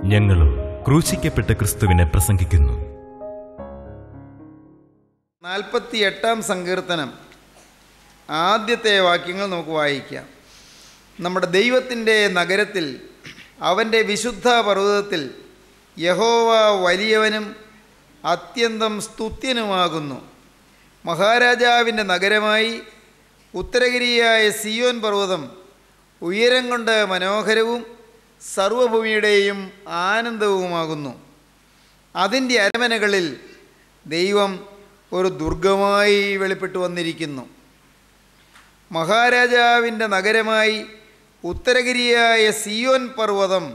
ഞങ്ങളും ക്രൂശിക്കപ്പെട്ട ക്രിസ്തുവിനെ പ്രസംഗിക്കുന്നു നാൽപ്പത്തി എട്ടാം സങ്കീർത്തനം ആദ്യത്തെ വാക്യങ്ങൾ നമുക്ക് വായിക്കാം നമ്മുടെ ദൈവത്തിൻ്റെ നഗരത്തിൽ അവൻ്റെ വിശുദ്ധ പർവ്വതത്തിൽ യഹോവ വലിയവനും അത്യന്തം സ്തുത്യനുമാകുന്നു മഹാരാജാവിൻ്റെ നഗരമായി ഉത്തരഗിരിയായ സിയോൻ പർവ്വതം ഉയരം കൊണ്ട് മനോഹരവും സർവഭൂമിയുടെയും ആനന്ദവുമാകുന്നു അതിൻ്റെ അരമനകളിൽ ദൈവം ഒരു ദുർഗമായി വെളിപ്പെട്ടു വന്നിരിക്കുന്നു മഹാരാജാവിൻ്റെ നഗരമായി ഉത്തരഗിരിയായ സിയോൻ പർവ്വതം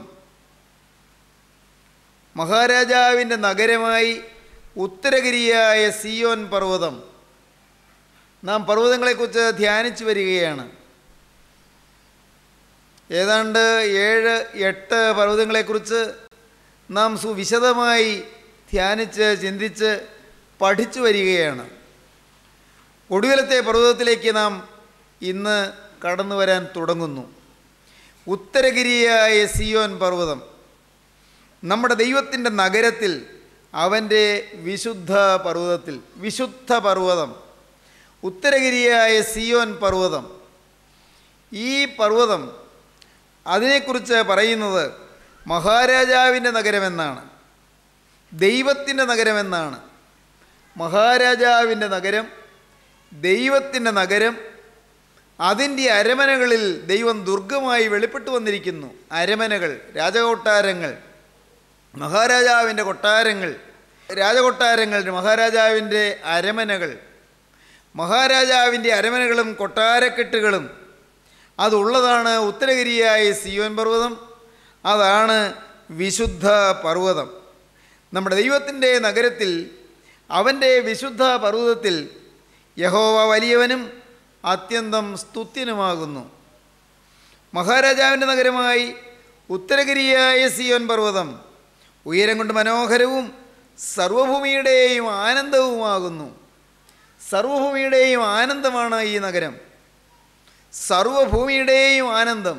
മഹാരാജാവിൻ്റെ നഗരമായി ഉത്തരഗിരിയായ സിയോൻ പർവ്വതം നാം പർവ്വതങ്ങളെക്കുറിച്ച് ധ്യാനിച്ചു വരികയാണ് ഏതാണ്ട് ഏഴ് എട്ട് പർവ്വതങ്ങളെക്കുറിച്ച് നാം സുവിശദമായി ധ്യാനിച്ച് ചിന്തിച്ച് പഠിച്ചു വരികയാണ് ഒടുവിലത്തെ പർവ്വതത്തിലേക്ക് നാം ഇന്ന് കടന്നു വരാൻ തുടങ്ങുന്നു ഉത്തരഗിരിയായ സിയോൻ പർവ്വതം നമ്മുടെ ദൈവത്തിൻ്റെ നഗരത്തിൽ അവൻ്റെ വിശുദ്ധ പർവ്വതത്തിൽ വിശുദ്ധ പർവ്വതം ഉത്തരഗിരിയായ സിയോൻ പർവ്വതം ഈ പർവ്വതം അതിനെക്കുറിച്ച് പറയുന്നത് മഹാരാജാവിൻ്റെ നഗരമെന്നാണ് ദൈവത്തിൻ്റെ നഗരമെന്നാണ് മഹാരാജാവിൻ്റെ നഗരം ദൈവത്തിൻ്റെ നഗരം അതിൻ്റെ അരമനകളിൽ ദൈവം ദുർഗമായി വെളിപ്പെട്ടു വന്നിരിക്കുന്നു അരമനകൾ രാജകൊട്ടാരങ്ങൾ മഹാരാജാവിൻ്റെ കൊട്ടാരങ്ങൾ രാജകൊട്ടാരങ്ങൾ മഹാരാജാവിൻ്റെ അരമനകൾ മഹാരാജാവിൻ്റെ അരമനകളും കൊട്ടാരക്കെട്ടുകളും അതുള്ളതാണ് ഉത്തരഗിരിയായ സിയോൻ പർവ്വതം അതാണ് വിശുദ്ധ പർവ്വതം നമ്മുടെ ദൈവത്തിൻ്റെ നഗരത്തിൽ അവൻ്റെ വിശുദ്ധ പർവ്വതത്തിൽ യഹോവ വലിയവനും അത്യന്തം സ്തുത്യനുമാകുന്നു മഹാരാജാവിൻ്റെ നഗരമായി ഉത്തരഗിരിയായ സിയോൻ പർവ്വതം ഉയരം കൊണ്ട് മനോഹരവും സർവഭൂമിയുടെയും ആനന്ദവുമാകുന്നു സർവഭൂമിയുടെയും ആനന്ദമാണ് ഈ നഗരം സർവഭൂമിയുടെയും ആനന്ദം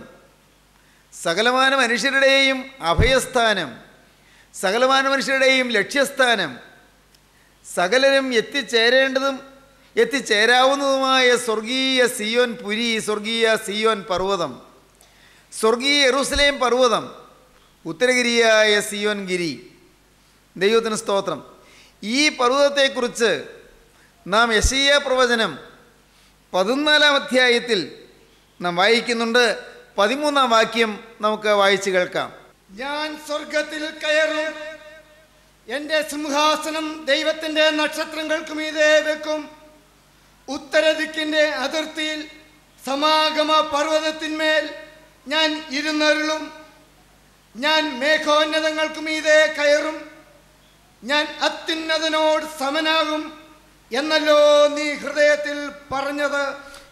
സകലമാന മനുഷ്യരുടെയും അഭയസ്ഥാനം സകലമാന മനുഷ്യരുടെയും ലക്ഷ്യസ്ഥാനം സകലരും എത്തിച്ചേരേണ്ടതും എത്തിച്ചേരാവുന്നതുമായ സ്വർഗീയ സിയോൻ പുരി സ്വർഗീയ സിയോൻ പർവ്വതം സ്വർഗീയ യെറൂസലേം പർവ്വതം ഉത്തരഗിരിയായ സിയോൻ ഗിരി ദൈവത്തിന് സ്തോത്രം ഈ പർവ്വതത്തെക്കുറിച്ച് നാം യശീയ പ്രവചനം പതിനാലാം അധ്യായത്തിൽ നാം വായിക്കുന്നുണ്ട് പതിമൂന്നാം വാക്യം നമുക്ക് വായിച്ചു കേൾക്കാം ഞാൻ സ്വർഗത്തിൽ കയറും എൻ്റെ സിംഹാസനം ദൈവത്തിൻ്റെ നക്ഷത്രങ്ങൾക്ക് മീതെ വെക്കും ഉത്തരദിക്കിൻ്റെ അതിർത്തിയിൽ സമാഗമ പർവ്വതത്തിന്മേൽ ഞാൻ ഇരുന്നരുളും ഞാൻ മേഘോന്നതങ്ങൾക്ക് മീതെ കയറും ഞാൻ അത്യുന്നതനോട് സമനാകും എന്നല്ലോ നീ ഹൃദയത്തിൽ പറഞ്ഞത്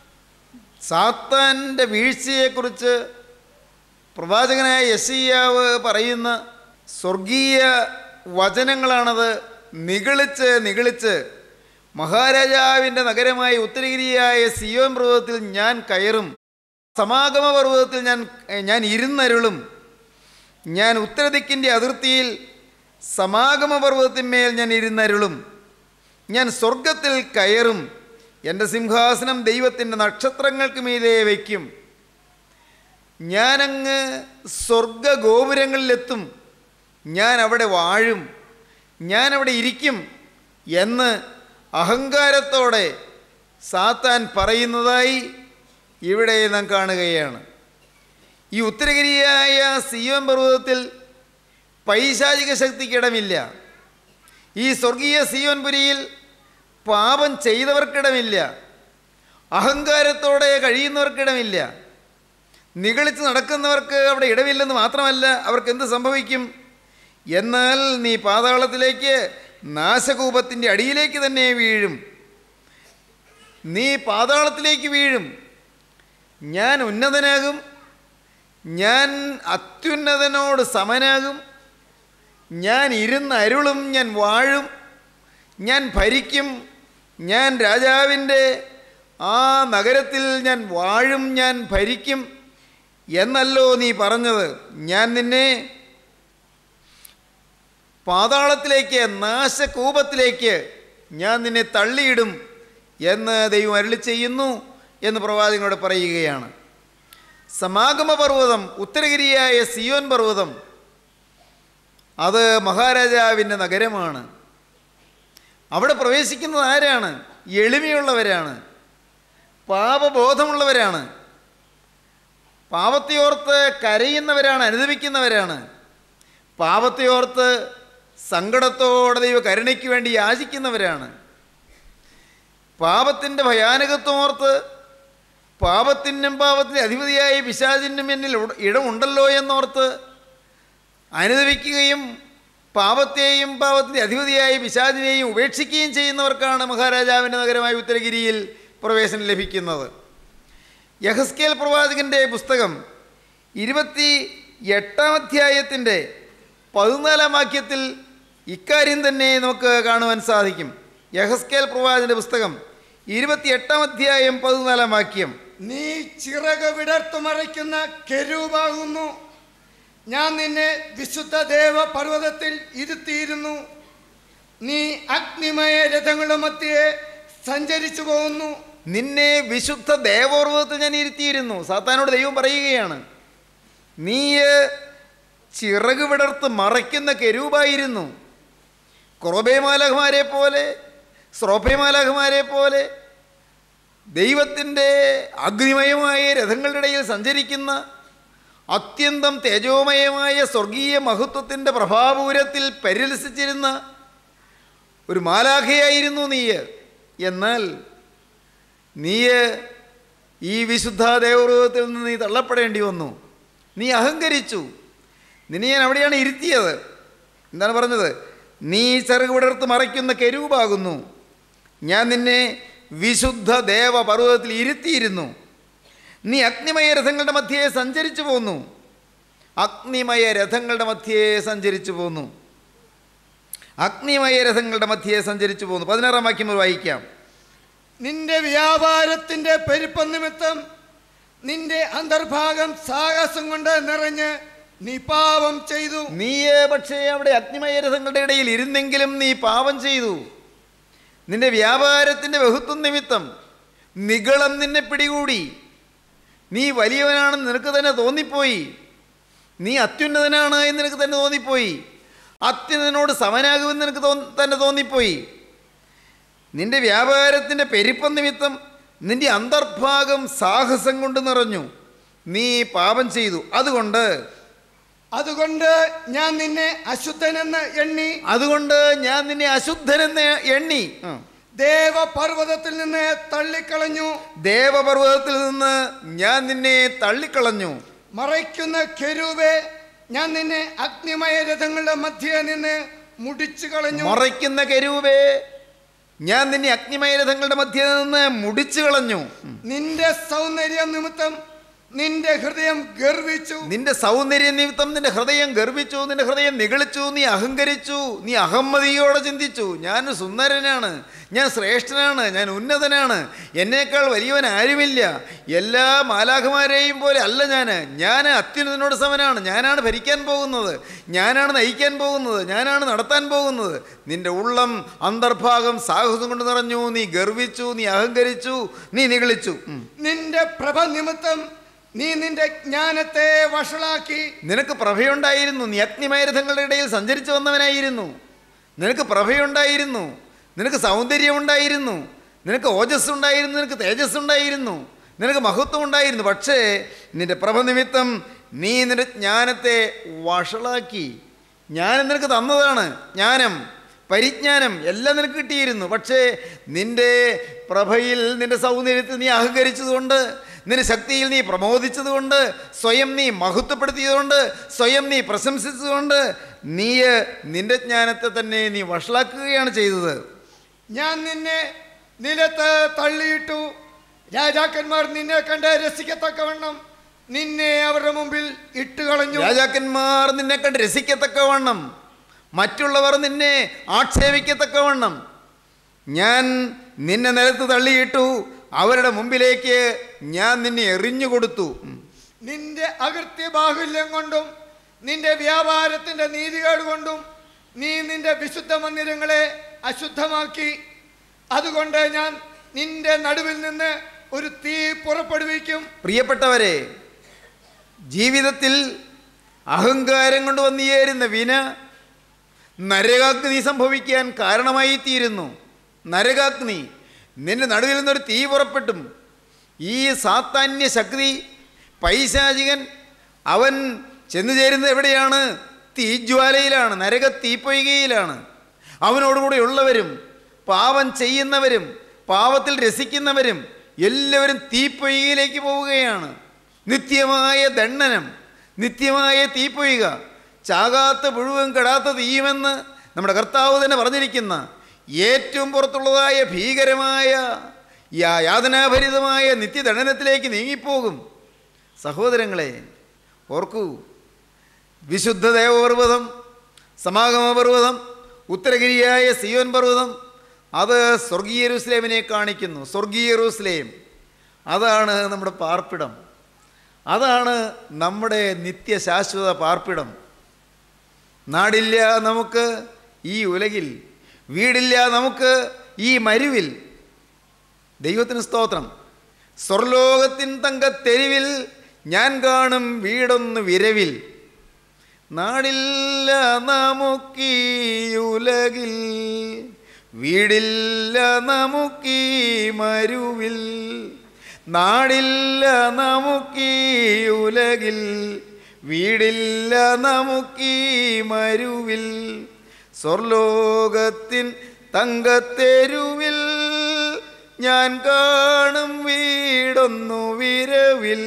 സാത്താൻ്റെ വീഴ്ചയെക്കുറിച്ച് പ്രവാചകനായ യശയ്യാവ് പറയുന്ന സ്വർഗീയ വചനങ്ങളാണത് നിഗളിച്ച് നിഗളിച്ച് മഹാരാജാവിൻ്റെ നഗരമായ ഉത്തരഗിരിയായ സിയോൻ പർവ്വതത്തിൽ ഞാൻ കയറും സമാഗമ പർവ്വതത്തിൽ ഞാൻ ഞാൻ ഇരുന്നരുളും ഞാൻ ഉത്തരദിക്കിൻ്റെ അതിർത്തിയിൽ സമാഗമ പർവ്വതത്തിന്മേൽ ഞാൻ ഇരുന്നരുളും ഞാൻ സ്വർഗത്തിൽ കയറും എൻ്റെ സിംഹാസനം ദൈവത്തിൻ്റെ നക്ഷത്രങ്ങൾക്ക് മീതെ വയ്ക്കും ഞാനങ്ങ് സ്വർഗ ഗോപുരങ്ങളിലെത്തും ഞാൻ അവിടെ വാഴും ഞാൻ അവിടെ ഇരിക്കും എന്ന് അഹങ്കാരത്തോടെ സാത്താൻ പറയുന്നതായി ഇവിടെ നാം കാണുകയാണ് ഈ ഉത്തരഗിരിയായ സിയോൻ പർവ്വതത്തിൽ പൈശാചിക ശക്തിക്കിടമില്ല ഈ സ്വർഗീയ സിയോൻപുരിയിൽ പാപം ചെയ്തവർക്കിടമില്ല അഹങ്കാരത്തോടെ കഴിയുന്നവർക്കിടമില്ല നിഗളിച്ച് നടക്കുന്നവർക്ക് അവിടെ ഇടമില്ലെന്ന് മാത്രമല്ല അവർക്ക് എന്ത് സംഭവിക്കും എന്നാൽ നീ പാതാളത്തിലേക്ക് നാശകൂപത്തിൻ്റെ അടിയിലേക്ക് തന്നെ വീഴും നീ പാതാളത്തിലേക്ക് വീഴും ഞാൻ ഉന്നതനാകും ഞാൻ അത്യുന്നതനോട് സമനാകും ഞാൻ ഇരുന്ന് അരുളും ഞാൻ വാഴും ഞാൻ ഭരിക്കും ഞാൻ രാജാവിൻ്റെ ആ നഗരത്തിൽ ഞാൻ വാഴും ഞാൻ ഭരിക്കും എന്നല്ലോ നീ പറഞ്ഞത് ഞാൻ നിന്നെ പാതാളത്തിലേക്ക് നാശകൂപത്തിലേക്ക് ഞാൻ നിന്നെ തള്ളിയിടും എന്ന് ദൈവം അരുളി ചെയ്യുന്നു എന്ന് പ്രവാചകനോട് പറയുകയാണ് സമാഗമ പർവ്വതം ഉത്തരഗിരിയായ സിയോൻ പർവ്വതം അത് മഹാരാജാവിൻ്റെ നഗരമാണ് അവിടെ പ്രവേശിക്കുന്നത് ആരാണ് എളിമയുള്ളവരാണ് പാപബോധമുള്ളവരാണ് പാപത്തെയോർത്ത് കരയുന്നവരാണ് അനുദപിക്കുന്നവരാണ് പാപത്തെയോർത്ത് സങ്കടത്തോടെ ദൈവ കരുണയ്ക്ക് വേണ്ടി യാചിക്കുന്നവരാണ് പാപത്തിൻ്റെ ഭയാനകത്വം ഓർത്ത് പാപത്തിനും പാപത്തിൻ്റെ അധിപതിയായ പിശാചിനും എന്നിൽ ഉട- ഇടമുണ്ടല്ലോ എന്നോർത്ത് അനുദവിക്കുകയും പാപത്തെയും പാപത്തിൻ്റെ അധിപതിയായ പിശാചിനെയും ഉപേക്ഷിക്കുകയും ചെയ്യുന്നവർക്കാണ് മഹാരാജാവിൻ്റെ നഗരമായ ഉത്തരഗിരിയിൽ പ്രവേശനം ലഭിക്കുന്നത് യഹസ്കേൽ പ്രവാചകൻ്റെ പുസ്തകം ഇരുപത്തി എട്ടാം അധ്യായത്തിൻ്റെ പതിനാലാം വാക്യത്തിൽ ഇക്കാര്യം തന്നെ നമുക്ക് കാണുവാൻ സാധിക്കും യഹസ്കേൽ പ്രവാചകൻ്റെ പുസ്തകം ഇരുപത്തി എട്ടാം അധ്യായം പതിനാലാം വാക്യം നീ ചിറക് വിടർത്തു മറയ്ക്കുന്ന കെരൂപാകുന്നു ഞാൻ നിന്നെ വിശുദ്ധ ദേവ പർവ്വതത്തിൽ ഇരുത്തിയിരുന്നു നീ അഗ്നിമയ രഥങ്ങളുടെ മധ്യേ സഞ്ചരിച്ചു പോകുന്നു നിന്നെ വിശുദ്ധ ദേവോർവത്തിൽ ഞാൻ ഇരുത്തിയിരുന്നു സാത്താനോട് ദൈവം പറയുകയാണ് നീ ചിറക് വിടർത്ത് മറയ്ക്കുന്ന കെരൂപായിരുന്നു ക്രോബേമാലഹമാരെ പോലെ സ്രോഭേമാലഹമാരെ പോലെ ദൈവത്തിൻ്റെ അഗ്നിമയമായ രഥങ്ങളുടെ ഇടയിൽ സഞ്ചരിക്കുന്ന അത്യന്തം തേജോമയമായ സ്വർഗീയ മഹത്വത്തിൻ്റെ പ്രഭാപൂരത്തിൽ പരിലസിച്ചിരുന്ന ഒരു മാലാഖയായിരുന്നു നീ എന്നാൽ നീ ഈ വിശുദ്ധ ദേവരൂപത്തിൽ നിന്ന് നീ തള്ളപ്പെടേണ്ടി വന്നു നീ അഹങ്കരിച്ചു നിന്നെ ഞാൻ അവിടെയാണ് ഇരുത്തിയത് എന്താണ് പറഞ്ഞത് നീ ചെറുക് വിടർത്ത് മറയ്ക്കുന്ന കെരൂപാകുന്നു ഞാൻ നിന്നെ വിശുദ്ധ ദേവ പർവ്വതത്തിൽ ഇരുത്തിയിരുന്നു നീ അഗ്നിമയ രഥങ്ങളുടെ മധ്യേ സഞ്ചരിച്ചു പോന്നു അഗ്നിമയ രഥങ്ങളുടെ മധ്യേ സഞ്ചരിച്ചു പോന്നു അഗ്നിമയ രഥങ്ങളുടെ മധ്യേ സഞ്ചരിച്ചു പോന്നു പതിനാറാം വാക്യം മുതൽ വായിക്കാം നിന്റെ വ്യാപാരത്തിന്റെ പെരുപ്പം നിമിത്തം നിന്റെ അന്തർഭാഗം സാഹസം കൊണ്ട് നിറഞ്ഞ് നീ പാപം ചെയ്തു നീ പക്ഷേ അവിടെ അഗ്നിമയ രഥങ്ങളുടെ ഇടയിൽ ഇരുന്നെങ്കിലും നീ പാപം ചെയ്തു നിന്റെ വ്യാപാരത്തിൻ്റെ ബഹുത്വം നിമിത്തം നിഗളം നിന്നെ പിടികൂടി നീ വലിയവനാണെന്ന് നിനക്ക് തന്നെ തോന്നിപ്പോയി നീ അത്യുന്നതനാണ് എന്ന് നിനക്ക് തന്നെ തോന്നിപ്പോയി അത്യുന്നതനോട് സമനാകുമെന്ന് നിനക്ക് തോ തന്നെ തോന്നിപ്പോയി നിന്റെ വ്യാപാരത്തിൻ്റെ പെരുപ്പം നിമിത്തം നിന്റെ അന്തർഭാഗം സാഹസം കൊണ്ട് നിറഞ്ഞു നീ പാപം ചെയ്തു അതുകൊണ്ട് അതുകൊണ്ട് ഞാൻ നിന്നെ അശുദ്ധനെന്ന് എണ്ണി അതുകൊണ്ട് ഞാൻ നിന്നെ അശുദ്ധനെന്ന് എണ്ണി ആ. ദേവപർവ്വതത്തിൽ നിന്ന് തള്ളിക്കളഞ്ഞു ദേവപർവ്വതത്തിൽ നിന്ന് ഞാൻ നിന്നെ തള്ളിക്കളഞ്ഞു മറയ്ക്കുന്ന കെരൂവേ ഞാൻ നിന്നെ അഗ്നിമയ രഥങ്ങളുടെ മധ്യേ നിന്ന് മുടിച്ചു കളഞ്ഞു മറയ്ക്കുന്ന കരൂപേ ഞാൻ നിന്നെ അഗ്നിമയ രഥങ്ങളുടെ മധ്യത്തിൽ നിന്ന് മുടിച്ചു കളഞ്ഞു നിന്റെ സൗന്ദര്യം നിമിത്തം നിന്റെ ഹൃദയം ഗർവിച്ചു നിന്റെ സൗന്ദര്യ നിമിത്തം നിന്റെ ഹൃദയം ഗർഭിച്ചു നിന്റെ ഹൃദയം നിഗളിച്ചു നീ അഹങ്കരിച്ചു നീ അഹമ്മതിയോടെ ചിന്തിച്ചു ഞാൻ സുന്ദരനാണ് ഞാൻ ശ്രേഷ്ഠനാണ് ഞാൻ ഉന്നതനാണ് എന്നേക്കാൾ വലിയവൻ ആരുമില്ല എല്ലാ മാലാഖമാരെയും പോലെ അല്ല ഞാൻ ഞാൻ അത്യുന്നതനോട് സമനാണ് ഞാനാണ് ഭരിക്കാൻ പോകുന്നത് ഞാനാണ് നയിക്കാൻ പോകുന്നത് ഞാനാണ് നടത്താൻ പോകുന്നത് നിന്റെ ഉള്ളം അന്തർഭാഗം സാഹസം കൊണ്ട് നിറഞ്ഞു നീ ഗർവിച്ചു നീ അഹങ്കരിച്ചു നീ നിഗളിച്ചു ഉം. നിന്റെ പ്രഭ നിമിത്തം നീ നിന്റെ ജ്ഞാനത്തെ വഷളാക്കി നിനക്ക് പ്രഭയുണ്ടായിരുന്നു നീ അഗ്നിമയരഥങ്ങളുടെ ഇടയിൽ സഞ്ചരിച്ചു വന്നവനായിരുന്നു നിനക്ക് പ്രഭയുണ്ടായിരുന്നു നിനക്ക് സൗന്ദര്യമുണ്ടായിരുന്നു നിനക്ക് ഓജസ് ഉണ്ടായിരുന്നു നിനക്ക് തേജസ് ഉണ്ടായിരുന്നു നിനക്ക് മഹത്വം ഉണ്ടായിരുന്നു പക്ഷേ നിന്റെ പ്രഭ നിമിത്തം നീ നിന്റെ ജ്ഞാനത്തെ വഷളാക്കി ജ്ഞാനം നിനക്ക് തന്നതാണ് ജ്ഞാനം പരിജ്ഞാനം എല്ലാം നിനക്ക് കിട്ടിയിരുന്നു പക്ഷേ നിന്റെ പ്രഭയിൽ നിന്റെ സൗന്ദര്യത്തിൽ നീ അഹങ്കരിച്ചതുകൊണ്ട് നിന്റെ ശക്തിയിൽ നീ പ്രമോദിച്ചതുകൊണ്ട് സ്വയം നീ മഹത്വപ്പെടുത്തിയതുകൊണ്ട് സ്വയം നീ പ്രശംസിച്ചതുകൊണ്ട് നീ നിന്റെ ജ്ഞാനത്തെ തന്നെ നീ വഷളാക്കുകയാണ് ചെയ്തത് ഞാൻ നിന്നെ നിലത്ത് തള്ളിയിട്ടു രാജാക്കന്മാർ നിന്നെ കണ്ട് രസിക്കത്തക്കവണ്ണം നിന്നെ അവരുടെ മുമ്പിൽ ഇട്ടുകളഞ്ഞു രാജാക്കന്മാർ നിന്നെ കണ്ട് രസിക്കത്തക്കവണ്ണം മറ്റുള്ളവർ നിന്നെ ആക്ഷേപിക്കത്തക്കവണ്ണം ഞാൻ നിന്നെ നിലത്ത് തള്ളിയിട്ടു അവരുടെ മുമ്പിലേക്ക് ഞാൻ നിന്നെ എറിഞ്ഞു കൊടുത്തു ഉം. നിന്റെ അകൃത്യ ബാഹുല്യം കൊണ്ടും നിന്റെ വ്യാപാരത്തിന്റെ നീതികേട് കൊണ്ടും നീ നിന്റെ വിശുദ്ധ മന്ദിരങ്ങളെ അശുദ്ധമാക്കി അതുകൊണ്ട് ഞാൻ നിന്റെ നടുവിൽ നിന്ന് ഒരു തീ പുറപ്പെടുവിക്കും പ്രിയപ്പെട്ടവരെ ജീവിതത്തിൽ അഹങ്കാരം കൊണ്ട് വന്നുചേരുന്ന വിന നരകാഗ്നി സംഭവിക്കാൻ കാരണമായി തീരുന്നു നരകാഗ്നി നിന്റെ നടുവിൽ നിന്നൊരു തീ പുറപ്പെട്ടും ഈ സാത്താന്യ ശക്തി പൈശാചികൻ അവൻ ചെന്നു ചേരുന്നത് എവിടെയാണ് തീജ്വാലയിലാണ് നരക തീപ്പൊയ്കയിലാണ് അവനോടുകൂടെ ഉള്ളവരും പാപം ചെയ്യുന്നവരും പാപത്തിൽ രസിക്കുന്നവരും എല്ലാവരും തീപ്പൊയ്കയിലേക്ക് പോവുകയാണ് നിത്യമായ ദണ്ഡനം നിത്യമായ തീപ്പൊയ്ക ചാകാത്ത പുഴുവും കെടാത്ത തീയുമെന്ന് നമ്മുടെ കർത്താവ് തന്നെ പറഞ്ഞിരിക്കുന്ന ഏറ്റവും പുറത്തുള്ളതായ ഭീകരമായ യാ- യാതനാഭരിതമായ നിത്യദണ്ഡനത്തിലേക്ക് നീങ്ങിപ്പോകും സഹോദരങ്ങളെ ഓർക്കൂ വിശുദ്ധ ദേവപർവ്വതം സമാഗമ പർവ്വതം ഉത്തരഗിരിയായ സിയോൻ പർവ്വതം അത് സ്വർഗീയ യെരൂസലേമിനെ കാണിക്കുന്നു സ്വർഗീയ യെരൂസലേം അതാണ് നമ്മുടെ പാർപ്പിടം അതാണ് നമ്മുടെ നിത്യശാശ്വത പാർപ്പിടം നാടില്ല നമുക്ക് ഈ ഉലകിൽ വീടില്ല നമുക്ക് ഈ മരുവിൽ ദൈവത്തിന് സ്തോത്രം സ്വർലോകത്തിൻ തങ്കത്തെരുവിൽ ഞാൻ കാണും വീടൊന്ന് വിരവിൽ നാടില്ല നമുക്കീ ഉലകിൽ വീടില്ല നമുക്കീ മരുവിൽ നാടില്ല നമുക്കീ ഉലകിൽ വീടില്ല നമുക്കീ മരുവിൽ സ്വർലോകത്തിൻ തങ്കത്തെരുവിൽ ഞാൻ കാണും വീടൊന്നു വിരവിൽ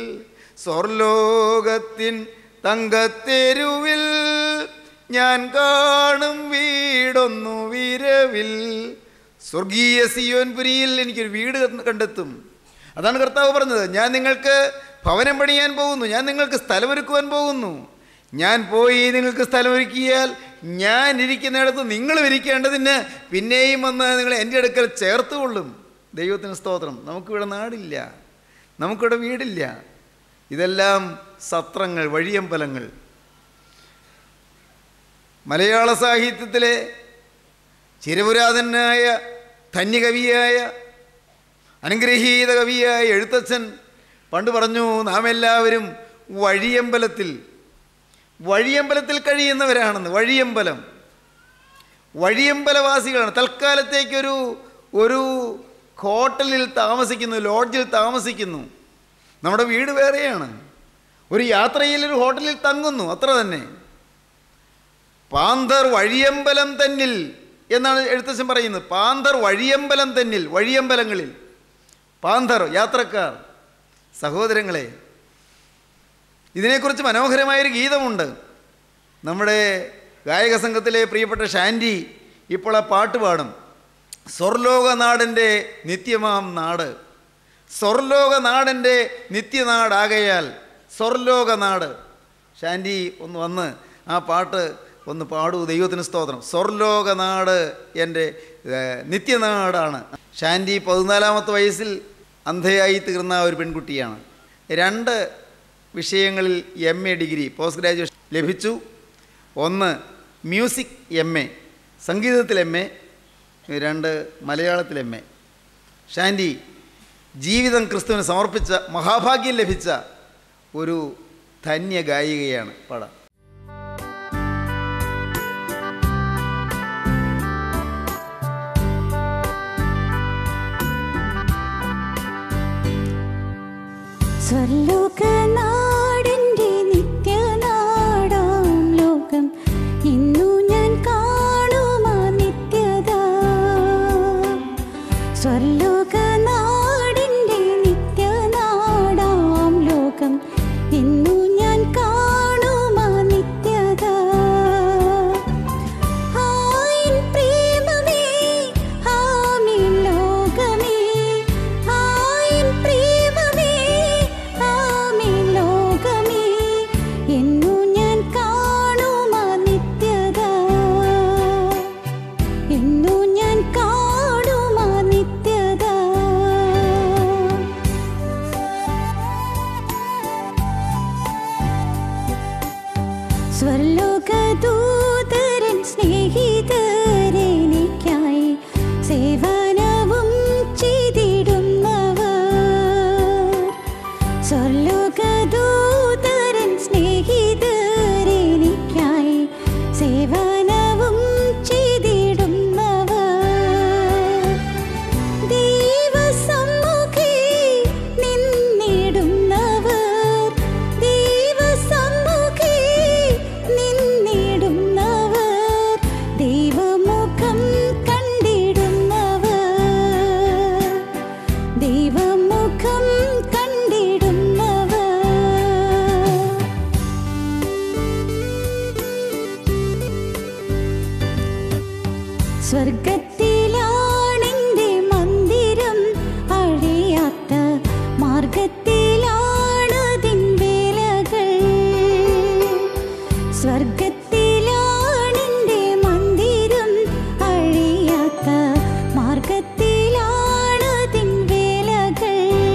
സ്വർലോകത്തിൻ തങ്കത്തെരുവിൽ ഞാൻ കാണും വീടൊന്നു വിരവിൽ സ്വർഗീയ സിയോൻപുരിയിൽ എനിക്കൊരു വീട് കണ്ടെത്തും അതാണ് കർത്താവ് പറഞ്ഞത് ഞാൻ നിങ്ങൾക്ക് ഭവനം പണിയാൻ പോകുന്നു ഞാൻ നിങ്ങൾക്ക് സ്ഥലമൊരുക്കുവാൻ പോകുന്നു ഞാൻ പോയി നിങ്ങൾക്ക് സ്ഥലമൊരുക്കിയാൽ ഞാൻ ഇരിക്കുന്നിടത്ത് നിങ്ങളും ഇരിക്കേണ്ടതിന് പിന്നെയും വന്ന് നിങ്ങൾ എൻ്റെ അടുക്കൽ ചേർത്തുകൊള്ളും ദൈവത്തിന് സ്തോത്രം നമുക്കിവിടെ നാടില്ല നമുക്കിവിടെ വീടില്ല ഇതെല്ലാം സത്രങ്ങൾ വഴിയമ്പലങ്ങൾ മലയാള സാഹിത്യത്തിലെ ചിരപുരാതനായ ധന്യകവിയായ അനുഗ്രഹീത കവിയായ എഴുത്തച്ഛൻ പണ്ട് പറഞ്ഞു നാം എല്ലാവരും വഴിയമ്പലത്തിൽ വഴിയമ്പലത്തിൽ കഴിയുന്നവരാണെന്ന് വഴിയമ്പലം വഴിയമ്പലവാസികളാണ് തൽക്കാലത്തേക്കൊരു ഒരു ഹോട്ടലിൽ താമസിക്കുന്നു ലോഡ്ജിൽ താമസിക്കുന്നു നമ്മുടെ വീട് വേറെയാണ് ഒരു യാത്രയിൽ ഒരു ഹോട്ടലിൽ തങ്ങുന്നു അത്ര തന്നെ പാന്തർ വഴിയമ്പലം തന്നിൽ എന്നാണ് എഴുത്തച്ഛൻ പറയുന്നത് പാന്തർ വഴിയമ്പലം തന്നിൽ വഴിയമ്പലങ്ങളിൽ പാന്തർ യാത്രക്കാർ സഹോദരങ്ങളെ ഇതിനെക്കുറിച്ച് മനോഹരമായൊരു ഗീതമുണ്ട് നമ്മുടെ ഗായക സംഘത്തിലെ പ്രിയപ്പെട്ട ഷാൻഡി ഇപ്പോൾ ആ പാട്ട് പാടും സ്വർലോക നാടിൻ്റെ നിത്യമാം നാട് സ്വർലോക നാടിൻ്റെ നിത്യനാടാകയാൽ സ്വർലോക നാട് ഷാൻഡി ഒന്ന് വന്ന് ആ പാട്ട് ഒന്ന് പാടൂ ദൈവത്തിന് സ്തോത്രം സ്വർലോക നാട് എൻ്റെ ഏഹ്, നിത്യനാടാണ് ഷാൻഡി പതിനാലാമത്തെ വയസ്സിൽ അന്ധയായി തീർന്ന ഒരു പെൺകുട്ടിയാണ് രണ്ട് വിഷയങ്ങളിൽ M A degree post graduation ലഭിച്ചു ഒന്ന് മ്യൂസിക് എം എ സംഗീതത്തിൽ എം എ രണ്ട് മലയാളത്തിൽ എം എ ഷാൻഡി ജീവിതം ക്രിസ്തുവിന് സമർപ്പിച്ച മഹാഭാഗ്യം ലഭിച്ച ഒരു ധന്യ ഗായികയാണ് പാടാം സ്വർലോകനാടിന്റെ നിത്യനാടാം ലോകം ഇന്നു ഞാൻ കാണുമാ നിത്യത സ്വർലോകനാടിന്റെ നിത്യനാടാം ലോകം ഇന്നു ഞാൻ കാണുമാ നിത്യത ആയിൻ പ്രേമമേ ആമിൻ ലോകമേ ആയിൻ പ്രേമമേ ആമിൻ ലോകമേ എന്നു ഞാൻ കാണുമാ നിത്യത എന്നു ഞാൻ കാണുമാ നിത്യത സ്വർലോകദൂതരൻ സ്നേഹിതരെനിക്കായി സേവനവും ചെയ്തിടുന്നവർ സ്വർലോകദൂതരൻ സ്നേഹിതരെനിക്കായി സേവനവും ചെയ്തിടുന്നവർ ദൈവസമ്മുഖേ നിന്നിടുന്നവർ ദൈവസമ്മുഖേ നിന്നിടുന്നവർ ദൈവമുഖം കണ്ടിടുന്നവർ ദൈവമുഖം കണ്ടിടുന്നവർ സ്വർഗത്തിലാണെന്റെ മന്ദിരം അഴിയാത്ത മാർഗത്തിലാണതിൻ വേലകൾ സ്വർഗത്തിലാണെന്റെ മന്ദിരം അഴിയാത്ത മാർഗത്തിലാണതിൻ വേലകൾ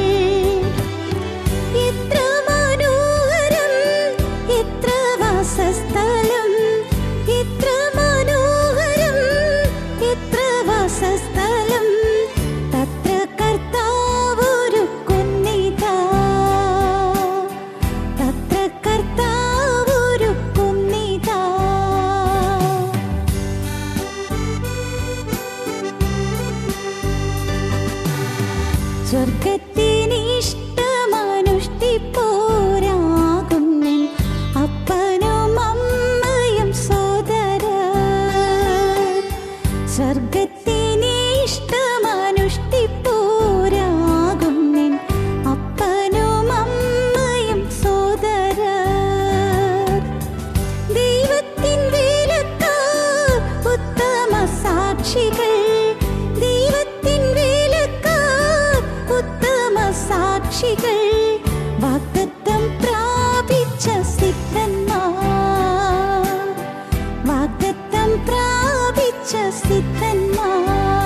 എത്ര മനോഹരം എത്ര വാസസ്ഥലം എത്ര മനോഹരം എത്ര വാസസ്ഥലം തത്ര കർത്താവൊരുക്കുന്നിതാ തത്ര കർത്താവൊരുക്കുന്നിതാ സ്വർഗത്തിനിഷ്ടമനുഷ്ഠിപ്പോരാകുന്നിൻ അപ്പനും അമ്മയും സോദര സ്വർഗത്തിനിഷ്ടമനുഷ്ഠിപ്പോരാകുന്നിൻ അപ്പനും അമ്മയും സോദര ദൈവത്തിൻ വേലക്കാർ ഉത്തമ സാക്ഷികൾ ദൈവത്തിൻ വേലക്കാർ ഉത്തമ സാക്ഷികൾ വാഗ്ദത്തം പ്രാപിച്ച സിദ്ധന്മാർ വാഗ്ദത്തം പ്രാപിച്ച സിദ്ധന്മാർ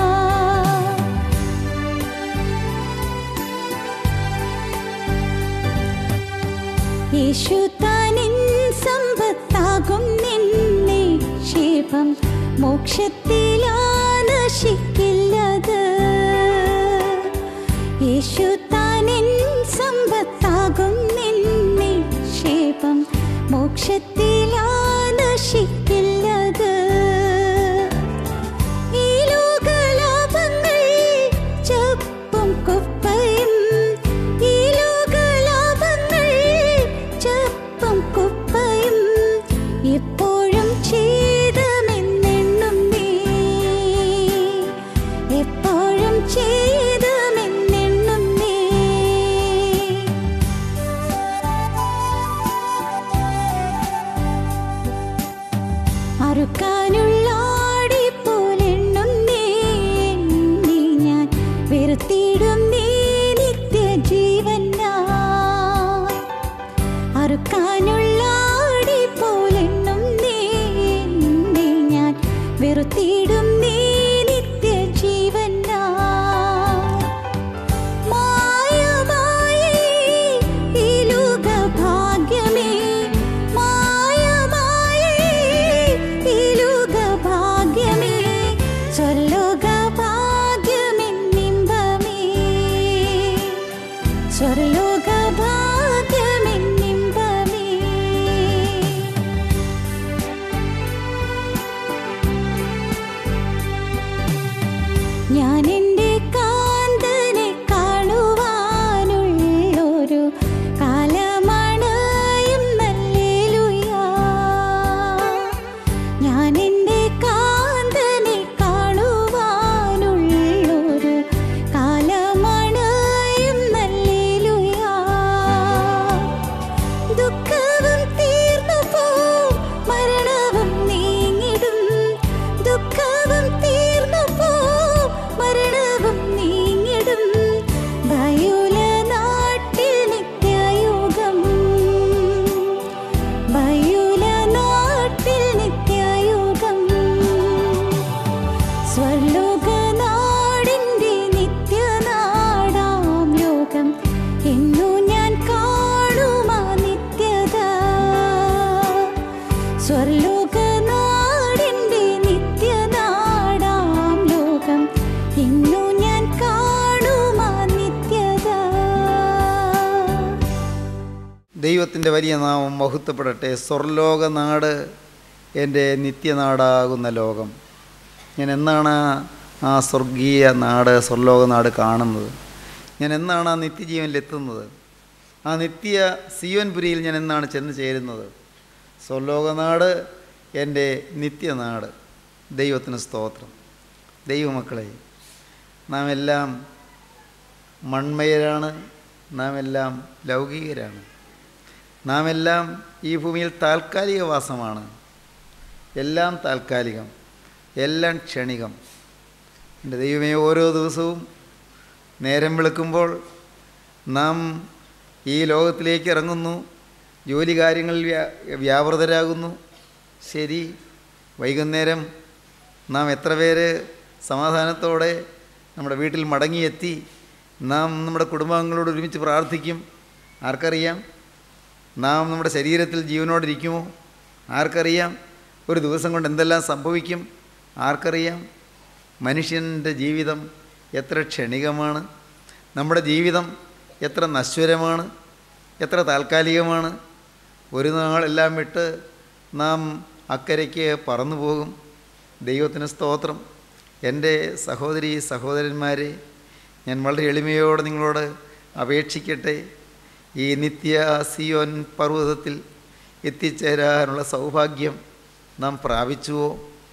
യേശു താനിൻ സമ്പത്താകും നിന്നെ ക്ഷേപം മോക്ഷത്തിലാ നശിക്കില്ലത് യേശു താനിൻ സമ്പത്താകും നിന്നെ ക്ഷേപം മോക്ഷത്തിലാ നശിക്കില്ലത് ഈ ലോകലാഭങ്ങൾ ചപ്പും കുപ്പയും ഈ ലോകലാഭങ്ങൾ ചപ്പും കുപ്പയും എപ്പോഴും ഛേദമെന്നെണ്ണും നീ എപ്പോഴും ഛേദമെന്നെണ്ണും നീ അറുക്കാനുള്ള ആടിപ്പോലെണ്ണും നീ എണ്ണി ഞാൻ വെറുത്തിടും നീ നിത്യജീവനാ അറുക്കാനുള്ള ആടിപ്പോലെണ്ണും നീ എണ്ണി ഞാൻ വെറുത്തിടും നീ നിത്യജീവനാ മായമായേ ഈ ലോകഭാഗ്യമേ മായമായേ ഈ ലോകഭാഗ്യമേ സ്വർലോകഭാഗ്യമെന്നിമ്പമേ സ്വർലോകഭാഗ്യമെന്നിമ്പമേ ഞാൻ എൻ്റെ കാന്തനെ കാണുവാനുള്ളൊരു കാലമണയും നല്ലേലുയാ ഞാൻ എൻ്റെ കാന്തനെ കാണുവാനുള്ളൊരു കാലമണയും നല്ലേലുയാ ദുഃഖവും തീർന്നു പോ മരണവും നീങ്ങിടും ദുഃഖവും തീർന്നു പോ മരണവും നീങ്ങിടും ഭയുല നാട്ടിൽ നിത്യയുഗം ഭയുല നാട്ടിൽ നിത്യയുഗം സ്വർലോകനാടിൻ്റെ നിത്യനാടാം ലോകം എന്നു ഞാൻ കാണുമാ നിത്യത സ്വർലോകനാടിൻ്റെ ദൈവത്തിൻ്റെ വലിയ നാമം മഹത്വപ്പെടട്ടെ സ്വർലോക നാട് എൻ്റെ നിത്യനാടാകുന്ന ലോകം ഞാൻ എന്നാണ് ആ സ്വർഗീയ നാട് സ്വർലോക നാട് കാണുന്നത് ഞാൻ എന്നാണ് ആ നിത്യജീവനിലെത്തുന്നത് ആ നിത്യ സിയോൻപുരിയിൽ ഞാൻ എന്നാണ് ചെന്ന് ചേരുന്നത് സ്വർലോകനാട് എൻ്റെ നിത്യനാട് ദൈവത്തിന് സ്തോത്രം ദൈവമക്കളെ നാം എല്ലാം മൺമയരാണ് നാം എല്ലാം ലൗകികരാണ് നാം എല്ലാം ഈ ഭൂമിയിൽ താൽക്കാലിക വാസമാണ് എല്ലാം താൽക്കാലികം എല്ലാം ക്ഷണികം എൻ്റെ ദൈവമേ ഓരോ ദിവസവും നേരം വെളുക്കുമ്പോൾ നാം ഈ ലോകത്തിലേക്ക് ഇറങ്ങുന്നു ജോലി കാര്യങ്ങളിൽ വ്യാ വ്യാപൃതരാകുന്നു ശരി വൈകുന്നേരം നാം എത്ര പേര് സമാധാനത്തോടെ നമ്മുടെ വീട്ടിൽ മടങ്ങിയെത്തി നാം നമ്മുടെ കുടുംബാംഗങ്ങളോട് ഒരുമിച്ച് പ്രാർത്ഥിക്കും ആർക്കറിയാം നാം നമ്മുടെ ശരീരത്തിൽ ജീവനോടിരിക്കുമോ ആർക്കറിയാം ഒരു ദിവസം കൊണ്ട് എന്തെല്ലാം സംഭവിക്കും ആർക്കറിയാം മനുഷ്യൻ്റെ ജീവിതം എത്ര ക്ഷണികമാണ് നമ്മുടെ ജീവിതം എത്ര നശ്വരമാണ് എത്ര താൽക്കാലികമാണ് ഒരു നാളെല്ലാം വിട്ട് നാം അക്കരയ്ക്ക് പറന്നു പോകും ദൈവത്തിന് സ്തോത്രം എൻ്റെ സഹോദരി സഹോദരന്മാരെ ഞാൻ വളരെ എളിമയോടെ നിങ്ങളോട് അപേക്ഷിക്കട്ടെ ഈ നിത്യ സിയോൻ പർവ്വതത്തിൽ എത്തിച്ചേരാനുള്ള സൗഭാഗ്യം നാം പ്രാപിച്ചുവോ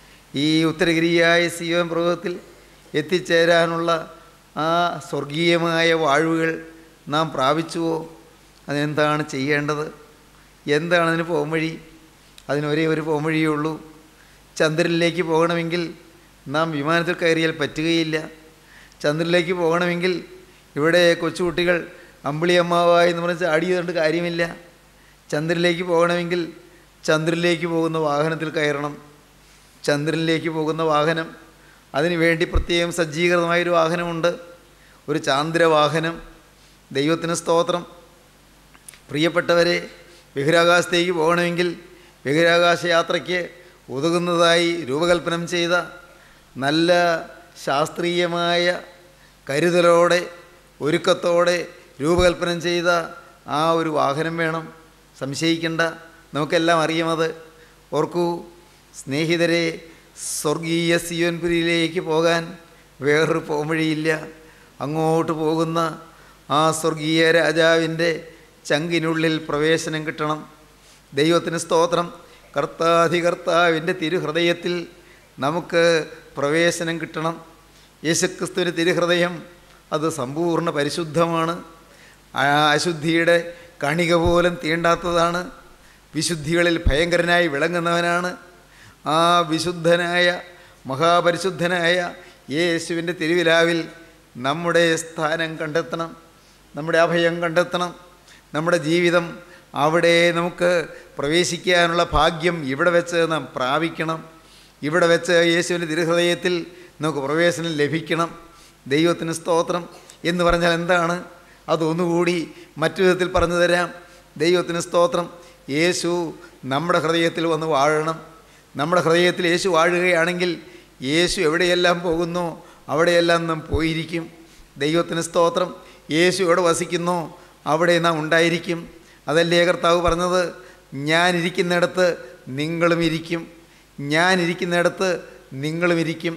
ഈ ഉത്തരഗിരിയായ സിയോൻ പർവ്വതത്തിൽ എത്തിച്ചേരാനുള്ള ആ സ്വർഗീയമായ വാഴ്വുകൾ നാം പ്രാപിച്ചുവോ അതിനെന്താണ് ചെയ്യേണ്ടത് എന്താണ് അതിന് പോംവഴി അതിനൊരേ ഒരു പോംവഴിയേ ഉള്ളൂ ചന്ദ്രനിലേക്ക് പോകണമെങ്കിൽ നാം വിമാനത്തിൽ കയറിയാൽ പറ്റുകയില്ല ചന്ദ്രനിലേക്ക് പോകണമെങ്കിൽ ഇവിടെ കൊച്ചുകുട്ടികൾ അമ്പിളിയമ്മാവായി എന്ന് പറഞ്ഞ് ചാടിയതുകൊണ്ട് കാര്യമില്ല ചന്ദ്രനിലേക്ക് പോകണമെങ്കിൽ ചന്ദ്രനിലേക്ക് പോകുന്ന വാഹനത്തിൽ കയറണം ചന്ദ്രനിലേക്ക് പോകുന്ന വാഹനം അതിനു വേണ്ടി പ്രത്യേകം സജ്ജീകൃതമായൊരു വാഹനമുണ്ട് ഒരു ചാന്ദ്രവാഹനം ദൈവത്തിന് സ്തോത്രം പ്രിയപ്പെട്ടവരെ ബഹിരാകാശത്തേക്ക് പോകണമെങ്കിൽ ബഹിരാകാശ യാത്രയ്ക്ക് ഉതകുന്നതായി രൂപകൽപ്പന ചെയ്ത നല്ല ശാസ്ത്രീയമായ കരുതലോടെ ഒരുക്കത്തോടെ രൂപകൽപ്പന ചെയ്ത ആ ഒരു വാഹനം വേണം സംശയിക്കേണ്ട നമുക്കെല്ലാം അറിയാമത് ഓർക്കൂ സ്നേഹിതരെ സ്വർഗീയ സിയോൻപുരിയിലേക്ക് പോകാൻ വേറൊരു പോംവഴിയില്ല അങ്ങോട്ട് പോകുന്ന ആ സ്വർഗീയ രാജാവിൻ്റെ ചങ്കിനുള്ളിൽ പ്രവേശനം കിട്ടണം ദൈവത്തിന് സ്തോത്രം കർത്താധികർത്താവിൻ്റെ തിരുഹൃദയത്തിൽ നമുക്ക് പ്രവേശനം കിട്ടണം യേശുക്രിസ്തുവിൻ്റെ തിരുഹൃദയം അത് സമ്പൂർണ്ണ പരിശുദ്ധമാണ് ആ അശുദ്ധിയുടെ കണിക പോലും തീണ്ടാത്തതാണ് വിശുദ്ധികളിൽ ഭയങ്കരനായി വിളങ്ങുന്നവനാണ് ആ വിശുദ്ധനായ മഹാപരിശുദ്ധനായ യേശുവിൻ്റെ തിരുവിലാവിൽ നമ്മുടെ സ്ഥാനം കണ്ടെത്തണം നമ്മുടെ അഭയം കണ്ടെത്തണം നമ്മുടെ ജീവിതം അവിടെ നമുക്ക് പ്രവേശിക്കാനുള്ള ഭാഗ്യം ഇവിടെ വെച്ച് നാം പ്രാപിക്കണം ഇവിടെ വെച്ച് യേശുവിൻ്റെ തിരുഹൃദയത്തിൽ നമുക്ക് പ്രവേശനം ലഭിക്കണം ദൈവത്തിന് സ്തോത്രം എന്ന് പറഞ്ഞാൽ എന്താണ് അതൊന്നുകൂടി മറ്റു വിധത്തിൽ പറഞ്ഞു തരാം ദൈവത്തിന് സ്തോത്രം യേശു നമ്മുടെ ഹൃദയത്തിൽ വന്ന് വാഴണം നമ്മുടെ ഹൃദയത്തിൽ യേശു വാഴുകയാണെങ്കിൽ യേശു എവിടെയെല്ലാം പോകുന്നോ അവിടെയെല്ലാം നാം പോയിരിക്കും ദൈവത്തിന് സ്തോത്രം യേശു എവിടെ വസിക്കുന്നോ അവിടെ നാം ഉണ്ടായിരിക്കും അതല്ലേ കർത്താവ് പറഞ്ഞത് ഞാനിരിക്കുന്നിടത്ത് നിങ്ങളും ഇരിക്കും ഞാനിരിക്കുന്നിടത്ത് നിങ്ങളും ഇരിക്കും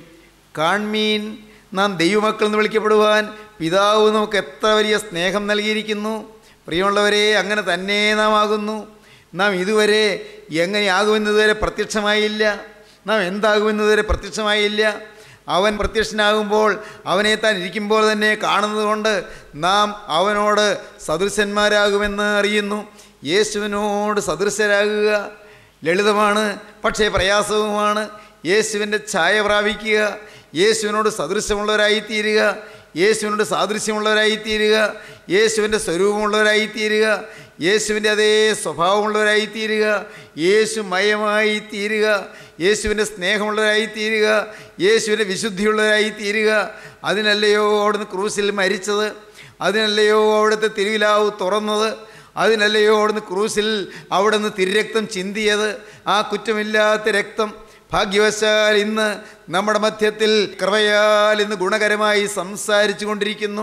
കാൺമീൻ നാം ദൈവമക്കൾ എന്ന് വിളിക്കപ്പെടുവാൻ പിതാവ് നമുക്ക് എത്ര വലിയ സ്നേഹം നൽകിയിരിക്കുന്നു പ്രിയമുള്ളവരെ അങ്ങനെ തന്നെ നാം ആകുന്നു നാം ഇതുവരെ എങ്ങനെയാകുമെന്നതുവരെ പ്രത്യക്ഷമായില്ല നാം എന്താകുമെന്നതുവരെ പ്രത്യക്ഷമായില്ല അവൻ പ്രത്യക്ഷനാകുമ്പോൾ അവനെ താൻ ഇരിക്കുമ്പോൾ തന്നെ കാണുന്നതുകൊണ്ട് നാം അവനോട് സദൃശന്മാരാകുമെന്ന് അറിയുന്നു യേശുവിനോട് സദൃശരാകുക ലളിതമാണ് പക്ഷേ പ്രയാസവുമാണ് യേശുവിൻ്റെ ഛായ പ്രാപിക്കുക യേശുവിനോട് സദൃശ്യമുള്ളവരായിത്തീരുക യേശുവിനോട് സാദൃശ്യമുള്ളവരായിത്തീരുക യേശുവിൻ്റെ സ്വരൂപമുള്ളവരായിത്തീരുക യേശുവിൻ്റെ അതേ സ്വഭാവമുള്ളവരായിത്തീരുക യേശു മയമായി തീരുക യേശുവിൻ്റെ സ്നേഹമുള്ളവരായിത്തീരുക യേശുവിൻ്റെ വിശുദ്ധിയുള്ളവരായിത്തീരുക അതിനല്ലയോ അവിടുന്ന് ക്രൂസിൽ മരിച്ചത് അതിനല്ലയോ അവിടുത്തെ തിരുവിലാവ് തുറന്നത് അതിനല്ലയോ അവിടുന്ന് ക്രൂസിൽ അവിടുന്ന് തിരുരക്തം ചിന്തിയത് ആ കുറ്റമില്ലാത്ത രക്തം ഭാഗ്യവശാൽ ഇന്ന് നമ്മുടെ മധ്യത്തിൽ കൃപയാൽ ഇന്ന് ഗുണകരമായി സംസാരിച്ചു കൊണ്ടിരിക്കുന്നു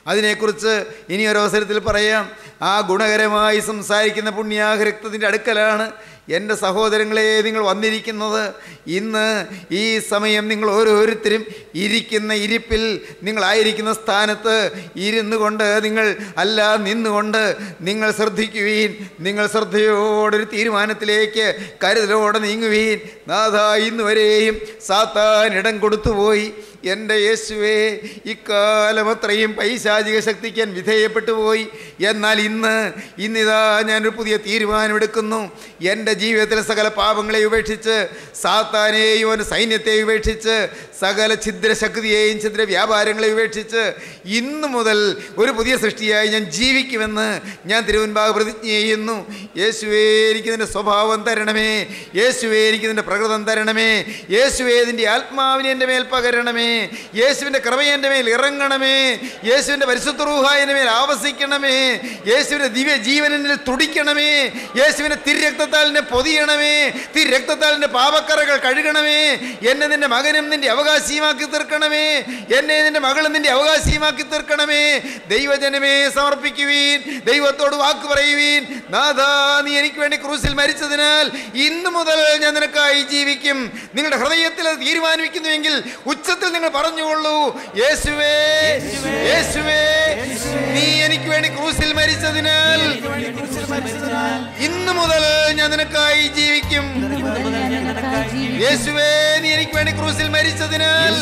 അതിനെക്കുറിച്ച് ഇനി ഒരു അവസരത്തിൽ പറയാം ആ ഗുണകരമായി സംസാരിക്കുന്ന പുണ്യാഹ രക്തത്തിൻ്റെ അടുക്കലാണ് എൻ്റെ സഹോദരങ്ങളെ നിങ്ങൾ വന്നിരിക്കുന്നത് ഇന്ന് ഈ സമയം നിങ്ങൾ ഓരോരുത്തരും ഇരിക്കുന്ന ഇരിപ്പിൽ നിങ്ങളായിരിക്കുന്ന സ്ഥാനത്ത് ഇരുന്നു കൊണ്ട് നിങ്ങൾ അല്ല നിന്നുകൊണ്ട് നിങ്ങൾ ശ്രദ്ധിക്കുവീൻ നിങ്ങൾ ശ്രദ്ധയോടൊരു തീരുമാനത്തിലേക്ക് കരുതലോടെ നീങ്ങുവീൻ നാഥ ഇന്ന് വരെയും സാത്താൻ ഇടം കൊടുത്തുപോയി എൻ്റെ യേശുവേ ഇക്കാലം അത്രയും പൈശാചിക ശക്തിക്കാൻ വിധേയപ്പെട്ടു പോയി എന്നാൽ ഇന്ന് ഇന്നിതാ ഞാനൊരു പുതിയ തീരുമാനമെടുക്കുന്നു എൻ്റെ ജീവിതത്തിലെ സകല പാപങ്ങളെ ഉപേക്ഷിച്ച് സാത്താനെയും അവൻ്റെ സൈന്യത്തെയും ഉപേക്ഷിച്ച് സകല ഛിദ്രശക്തിയെയും ഛിദ്ര വ്യാപാരങ്ങളെ ഉപേക്ഷിച്ച് ഇന്നു മുതൽ ഒരു പുതിയ സൃഷ്ടിയായി ഞാൻ ജീവിക്കുമെന്ന് ഞാൻ തിരുവൻപാക് പ്രതിജ്ഞ ചെയ്യുന്നു യേശുവേ എനിക്ക് നിൻ്റെ സ്വഭാവം തരണമേ യേശുവേ എനിക്ക് നിൻ്റെ പ്രകൃതം തരണമേ യേശുവേ നിൻ്റെ ആത്മാവിനെ എൻ്റെ മേൽ പകരണമേ യേശുവിൻ്റെ കൃപ എൻ്റെ മേൽ ഇറങ്ങണമേ യേശുവിൻ്റെ പരിശുദ്ധ റൂഹ എൻ്റെ മേൽ ആവസിക്കണമേ യേശുവിൻ്റെ ദിവ്യ ജീവൻ എന്നിൽ തുടിക്കണമേ യേശുവിൻ്റെ തിരക്തത്താൽ എന്നെ പൊതിയണമേ തിരക്തത്താൽ എൻ്റെ പാപക്കറകൾ കഴുകണമേ എന്നെ നിൻ്റെ മകനും നിൻ്റെ അവകാശിയുമാക്കി തീർക്കണമേ എന്നെ നിൻ്റെ മകളും നിൻ്റെ അവകാശിയുമാക്കി തീർക്കണമേ ദൈവജനമേ സമർപ്പിക്കുവീൻ ദൈവത്തോട് വാക്ക് പറയുവീൻ നാഥാ നീ എനിക്ക് വേണ്ടി ക്രൂസിൽ മരിച്ചതിനാൽ ഇന്നു മുതൽ ഞാൻ നിനക്കായി ജീവിക്കും നിങ്ങളുടെ ഹൃദയത്തിൽ അത് തീരുമാനിക്കുന്നുവെങ്കിൽ ഉച്ചത്തിൽ നിങ്ങൾ പറഞ്ഞുകൊള്ളൂ യേശുവേ യേശുവേ നീ എനിക്ക് വേണ്ടി ക്രൂസിൽ മരിച്ചതിനാൽ ഇന്നു മുതൽ ഞാൻ നിനക്കായി ജീവിക്കും യേശുവേ നീ എനിക്ക് വേണ്ടി ക്രൂസിൽ മരിച്ചതിനാൽ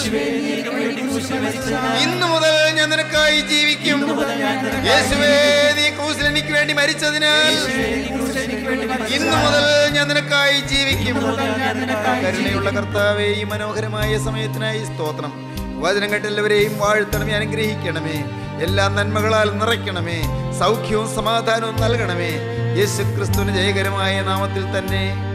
ഇന്നു മുതൽ ഞാൻ നിനക്കായി ജീവിക്കും യേശുവേ നീ ക്രൂസിൽ എനിക്ക് വേണ്ടി മരിച്ചതിനാൽ ഇന്നു മുതൽ ഞാൻ നിനക്കായി ജീവിക്കും കരുണയുള്ള കർത്താവേ ഈ മനോഹരമായ സമയത്തിനായി സ്തോത്രം വചനം കേട്ടെല്ലാവരെയും വാഴ്ത്തണമേ അനുഗ്രഹിക്കണമേ എല്ലാ നന്മകളാൽ നിറയ്ക്കണമേ സൗഖ്യവും സമാധാനവും നൽകണമേ യേശു ക്രിസ്തുവിന് ജയകരമായ നാമത്തിൽ തന്നെ